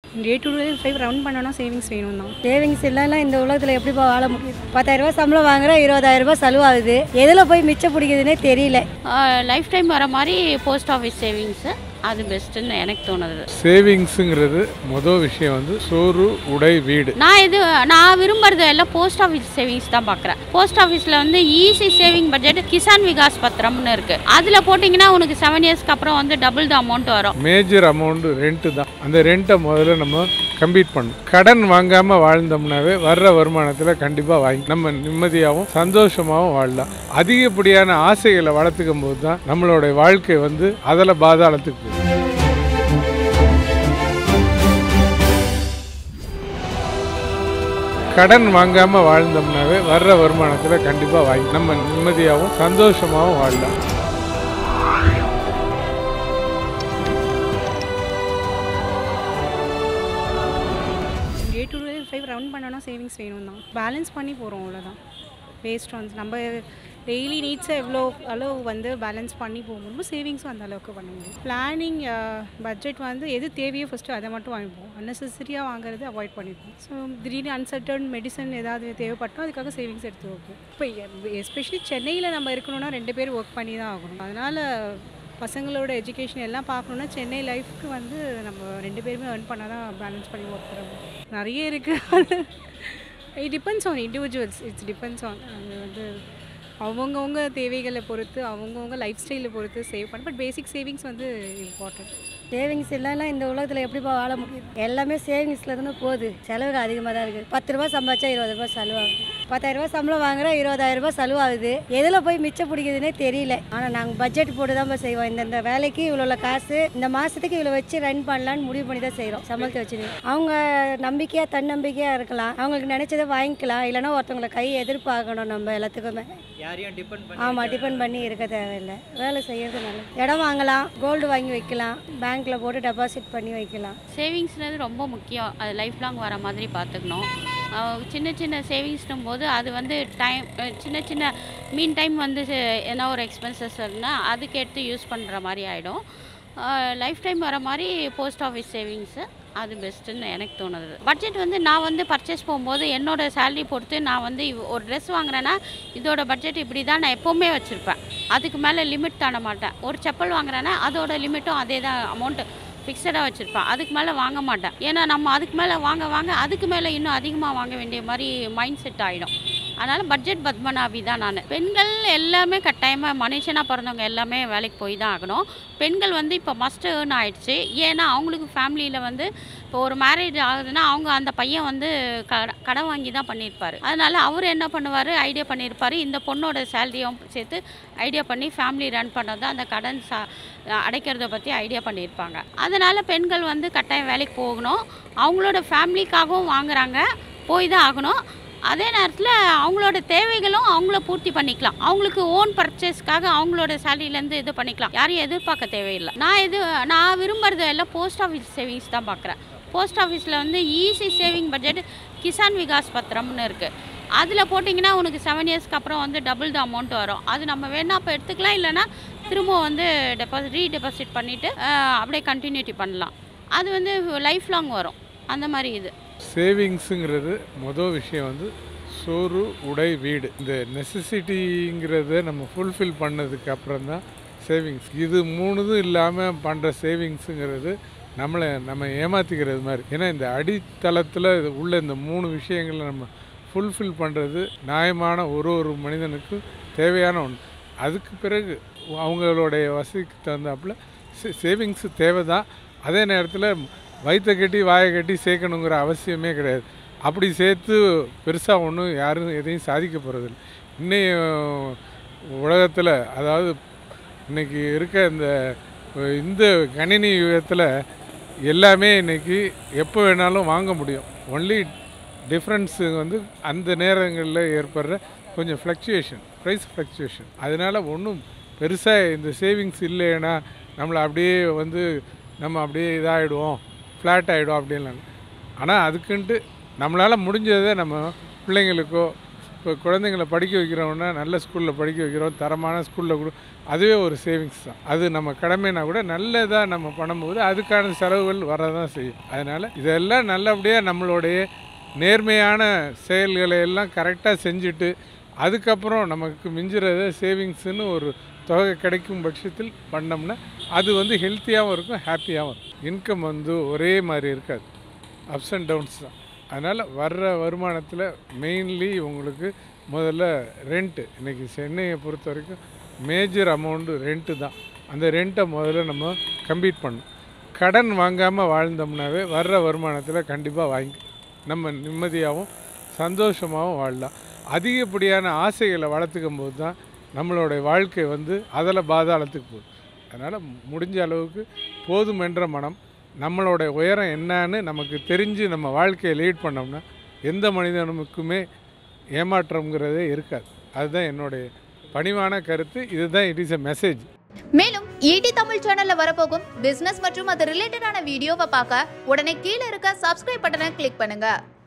day to day life run பண்ணணும் savings வேணும் தான் சேவிங்ஸ் இல்லைன்னா இந்த உலகத்தில் எப்படிப்பா வாழ முடியும் பத்தாயிரம் ரூபாய் சம்பளம் வாங்குறோம் இருபதாயிரம் ரூபாய் செலவாகுது எதில் போய் மிச்சம் பிடிக்குதுன்னே தெரியல லைஃப் டைம் வர மாதிரி போஸ்ட் ஆஃபீஸ் சேவிங்ஸு அது பெஸ்ட்டுன்னு எனக்கு தோணுது சேவிங்ஸுங்கிறது மொதல் விஷயம் வந்து சோறு உடை வீடு நான் இது நான் விரும்புறது எல்லாம் போஸ்ட் ஆஃபீஸ் சேவிங்ஸ் தான் பார்க்குறேன் போஸ்ட் ஆஃபீஸில் வந்து easy saving budget Kisan Vikas பத்திரம்னு இருக்குது அதில் போட்டிங்கன்னா உனக்கு செவன் இயர்ஸ்க்கு அப்புறம் வந்து டபுள் த அமௌண்ட் வரும் மேஜர் அமௌண்ட்டு ரெண்ட்டு தான் அந்த ரெண்ட்டை முதல்ல நம்ம கம்ப்ளீட் பண்ணணும் கடன் வாங்காமல் வாழ்ந்தோம்னாவே வர்ற வருமானத்தில் கண்டிப்பாக வாங்கி நம்ம நிம்மதியாகவும் சந்தோஷமாகவும் வாழலாம் அதிகப்படியான ஆசைகளை வளர்த்துக்கும் போது தான் நம்மளுடைய வாழ்க்கை வந்து அதில் பாதாளத்துக்கு போகும் கடன் வாங்காமல் வாழ்ந்தோம்னாவே வர்ற வருமானத்தில் கண்டிப்பாக வாங்கி நம்ம நிம்மதியாகவும் சந்தோஷமாகவும் வாழலாம் day to day life run பண்ணணும் சேவிங்ஸ் வேணும் தான் பேலன்ஸ் பண்ணி போகிறோம் அவ்வளோதான் வேஸ்ட் ஒன்ஸ் நம்ம டெய்லி நீட்ஸை எவ்வளோ அளவு வந்து பேலன்ஸ் பண்ணி போக முடியுமோ சேவிங்ஸும் அந்த அளவுக்கு பண்ண முடியும் பிளானிங் பட்ஜெட் வந்து எது தேவையோ ஃபஸ்ட்டு அதை மட்டும் வாங்கிப்போம் அன்னெசரியாக வாங்குறது அவாய்ட் பண்ணிப்போம் ஸோ திடீர்னு அன்சர்டன் மெடிசன் ஏதாவது தேவைப்பட்டோம் அதுக்காக சேவிங்ஸ் எடுத்து வைப்போம் இப்போ எஸ்பெஷலி சென்னையில் நம்ம இருக்கணும்னா ரெண்டு பேர் ஒர்க் பண்ணி தான் ஆகணும் அதனால் பசங்களோட எஜுகேஷன் எல்லாம் பார்க்கணுன்னா சென்னை லைஃப்க்கு வந்து நம்ம ரெண்டு பேருமே earn பண்ணால் தான் பேலன்ஸ் பண்ணி ஒர்க் பண்ணுறோம் நிறைய இருக்குது it depends on individuals it's depends on அது வந்து அவங்கவுங்க தேவைகளை பொறுத்து அவங்கவுங்க லைஃப் ஸ்டைலை பொறுத்து சேவ் பண்ண பட் பேசிக் சேவிங்ஸ் வந்து இம்பார்ட்டன்ட் சேவிங்ஸ் இல்லைன்னா இந்த உலகத்தில் எப்படிப்பா வாழ முடியும் எல்லாமே சேவிங்ஸில் தானே போகுது செலவுகள் அதிகமாக தான் இருக்குது பத்து ரூபாய் சம்பாதிச்சா இருபது ரூபாய் செலவாகுது பத்தாயிரம் ரூபாய் சம்பளம் வாங்குறோம் இருபதாயிரம் ரூபாய் செலவாகுது எதில் போய் மிச்சம் பிடிக்குதுன்னே தெரியல ஆனால் நாங்கள் பட்ஜெட் போட்டு தான் போய் செய்வோம் இந்த இந்த வேலைக்கு இவ்வளோ காசு இந்த மாதத்துக்கு இவ்வளோ வச்சு ரன் பண்ணலான்னு முடிவு பண்ணி தான் செய்கிறோம் சம்பளத்தை வச்சு அவங்க நம்பிக்கையாக தன்னம்பிக்கையாக இருக்கலாம் அவங்களுக்கு நினச்சதை வாங்கிக்கலாம் இல்லைன்னா ஒருத்தவங்களை கை எதிர்பார்க்கணும் நம்ம எல்லாத்துக்குமே யாரையும் டிபெண்ட் பண்ணி ஆமாம் டிபெண்ட் பண்ணி இருக்க தேவையில்லை வேலை செய்யறது நல்லது இடம் வாங்கலாம் கோல்டு வாங்கி வைக்கலாம் பேங்க்கில் போட்டு டெபாசிட் பண்ணி வைக்கலாம் சேவிங்ஸ்ன்றது ரொம்ப முக்கியம் அது லைஃப் லாங் வர மாதிரி பார்த்துக்கணும் அஹ் சின்ன சின்ன சேவிங்ஸ்னும் போது அது வந்து டைம் சின்ன சின்ன மீன் டைம் வந்து சே- என்ன ஒரு எக்ஸ்பென்சஸ் இருந்தால் அதுக்கு எடுத்து யூஸ் பண்ணுற மாதிரி ஆகிடும் லைஃப் டைம் வர மாதிரி போஸ்ட் ஆஃபீஸ் சேவிங்ஸு அது பெஸ்ட்டுன்னு எனக்கு தோணுது பட்ஜெட் வந்து நான் வந்து பர்ச்சேஸ் போகும்போது என்னோட சேலரி பொறுத்து நான் வந்து இவ்- ஒரு ட்ரெஸ் வாங்குறேன்னா இதோட பட்ஜெட் இப்படி தான் நான் எப்போவுமே வச்சுருப்பேன் அதுக்கு மேலே லிமிட் தாண்ட மாட்டேன் ஒரு செப்பல் வாங்குறேன்னா அதோட லிமிட்டும் அதே தான் அமௌண்ட்டு ஃபிக்ஸடாக வச்சுருப்பேன் அதுக்கு மேலே வாங்க மாட்டேன் ஏன்னா நம்ம அதுக்கு மேலே வாங்க வாங்க அதுக்கு மேலே இன்னும் அதிகமாக வாங்க வேண்டிய மாதிரி மைண்ட் செட் ஆகிடும் அதனால் பட்ஜெட் பத்மநாபி தான் நான் பெண்கள் எல்லாமே கட்டாயமாக மனுஷனாக பிறந்தவங்க எல்லாமே வேலைக்கு போய் தான் ஆகணும் பெண்கள் வந்து இப்போ மஸ்ட் ஏர்ன் ஆயிடுச்சு ஏன்னா அவங்களுக்கு ஃபேமிலியில் வந்து இப்போ ஒரு மேரேஜ் ஆகுதுன்னா அவங்க அந்த பையன் வந்து கட கடன் வாங்கி தான் பண்ணியிருப்பாரு அதனால் அவர் என்ன பண்ணுவார் ஐடியா பண்ணியிருப்பாரு இந்த பொண்ணோட சேலரியும் சேர்த்து ஐடியா பண்ணி ஃபேமிலி ரன் பண்ணது அந்த கடன் சா அடைக்கிறத பற்றி ஐடியா பண்ணியிருப்பாங்க அதனால் பெண்கள் வந்து கட்டாயம் வேலைக்கு போகணும் அவங்களோட ஃபேமிலிக்காகவும் வாங்குறாங்க போய் தான் ஆகணும் அதே நேரத்தில் அவங்களோட தேவைகளும் அவங்கள பூர்த்தி பண்ணிக்கலாம் அவங்களுக்கு ஓன் பர்ச்சேஸ்க்காக அவங்களோட சேலரியிலேருந்து இது பண்ணிக்கலாம் யாரையும் எதிர்பார்க்க தேவையில்லை நான் இது நான் விரும்புறது எல்லாம் போஸ்ட் ஆஃபீஸ் சேவிங்ஸ் தான் பார்க்குறேன் போஸ்ட் ஆஃபீஸில் வந்து easy saving budget Kisan Vikas பத்திரம்னு இருக்குது அதில் போட்டிங்கன்னா உனக்கு செவன் இயர்ஸ்க்கு அப்புறம் வந்து டபுள் த அமௌண்ட் வரும் அது நம்ம வேணா அப்போ எடுத்துக்கலாம் இல்லைன்னா திரும்ப வந்து டெபாசிட் ரீடெபாசிட் பண்ணிவிட்டு அப்படியே கண்டினியூட்டி பண்ணலாம் அது வந்து லைஃப் லாங் வரும் அந்த மாதிரி இது சேவிங்ஸுங்கிறது மொதல் விஷயம் வந்து சோறு உடை வீடு இந்த நெசசிட்டிங்கிறத நம்ம ஃபுல்ஃபில் பண்ணதுக்கு அப்புறம் தான் சேவிங்ஸ் இது மூணுதும் இல்லாமல் பண்ணுற சேவிங்ஸுங்கிறது நம்மளை நம்ம ஏமாற்றிக்கிறது மாதிரி ஏன்னா இந்த அடித்தளத்தில் இது உள்ள இந்த மூணு விஷயங்களை நம்ம ஃபுல்ஃபில் பண்ணுறது நியாயமான ஒரு ஒரு மனிதனுக்கும் தேவையான ஒன்று அதுக்கு பிறகு அவங்களுடைய வசதிக்கு தகுந்தாப்புல சே சேவிங்ஸு தேவை தான் அதே நேரத்தில் வயிற்றை கட்டி வாயை கட்டி சேர்க்கணுங்கிற அவசியமே கிடையாது அப்படி சேர்த்து பெருசாக ஒன்றும் யாரும் எதையும் சாதிக்க போகிறதில்ல இன்னைய உலகத்தில் அதாவது இன்னைக்கு இருக்க இந்த இந்த கணினி யுகத்தில் எல்லாமே இன்னைக்கு எப்போ வேணாலும் வாங்க முடியும் ஒன்லி டிஃப்ரென்ஸு வந்து அந்த நேரங்களில் ஏற்படுற கொஞ்சம் ஃப்ளக்சுவேஷன் ப்ரைஸ் ஃப்ளக்சுவேஷன் அதனால் ஒன்றும் பெருசாக இந்த சேவிங்ஸ் இல்லைன்னா நம்மளை அப்படியே வந்து நம்ம அப்படியே இதாகிடுவோம் ஃப்ளாட் ஆகிடும் அப்படின்லாம் ஆனால் அதுக்குன்ட்டு நம்மளால் முடிஞ்சதை நம்ம பிள்ளைங்களுக்கோ இப்போ குழந்தைங்கள படிக்க வைக்கிறோம்னா நல்ல ஸ்கூலில் படிக்க வைக்கிறோம் தரமான ஸ்கூலில் கூட அதுவே ஒரு சேவிங்ஸ் தான் அது நம்ம கடமைனா கூட நல்லதாக நம்ம பண்ணும்போது அதுக்கான செலவுகள் வரதான் செய்யும் அதனால் இதெல்லாம் நல்லபடியாக நம்மளுடைய நேர்மையான செயல்களை எல்லாம் கரெக்டாக செஞ்சுட்டு அதுக்கப்புறம் நமக்கு மிஞ்சுறத சேவிங்ஸ்னு ஒரு தொகை கிடைக்கும் பட்சத்தில் பண்ணோம்னா அது வந்து ஹெல்த்தியாகவும் இருக்கும் ஹாப்பியாகவும் இருக்கும் இன்கம் வந்து ஒரே மாதிரி இருக்காது அப்ஸ் அண்ட் டவுன்ஸ் தான் அதனால் வர்ற வருமானத்தில் மெயின்லி உங்களுக்கு முதல்ல ரெண்ட்டு இன்றைக்கி சென்னையை பொறுத்த வரைக்கும் மேஜர் அமௌண்ட்டு ரெண்ட்டு தான் அந்த ரெண்ட்டை முதல்ல நம்ம கம்ப்ளீட் பண்ணணும் கடன் வாங்காமல் வாழ்ந்தோம்னாவே வர்ற வருமானத்தில் கண்டிப்பாக வாங்கி நம்ம நிம்மதியாகவும் சந்தோஷமாகவும் வாழலாம் அதிகப்படியான ஆசைகளை வளர்த்துக்கும் போது தான் நம்மளுடைய வாழ்க்கை வந்து அதில் பாதாளத்துக்கு போகுது அதனால் முடிஞ்ச அளவுக்கு போதுமென்ற மனம் நம்மளோட உயரம் என்னன்னு நமக்கு தெரிஞ்சு நம்ம வாழ்க்கையை லீட் பண்ணோம்னா எந்த மனிதனுக்குமே ஏமாற்றம்ங்கிறதே இருக்காது அதுதான் என்னுடைய பணிவான கருத்து இதுதான் இட் இஸ் எ மெசேஜ் மேலும் ஈடி தமிழ் சேனல்ல வரப்போகும் பிசினஸ் மற்றும் அது ரிலேட்டடான வீடியோவை பார்க்க உடனே கீழே இருக்க சப்ஸ்கிரைப் பட்டனை கிளிக் பண்ணுங்க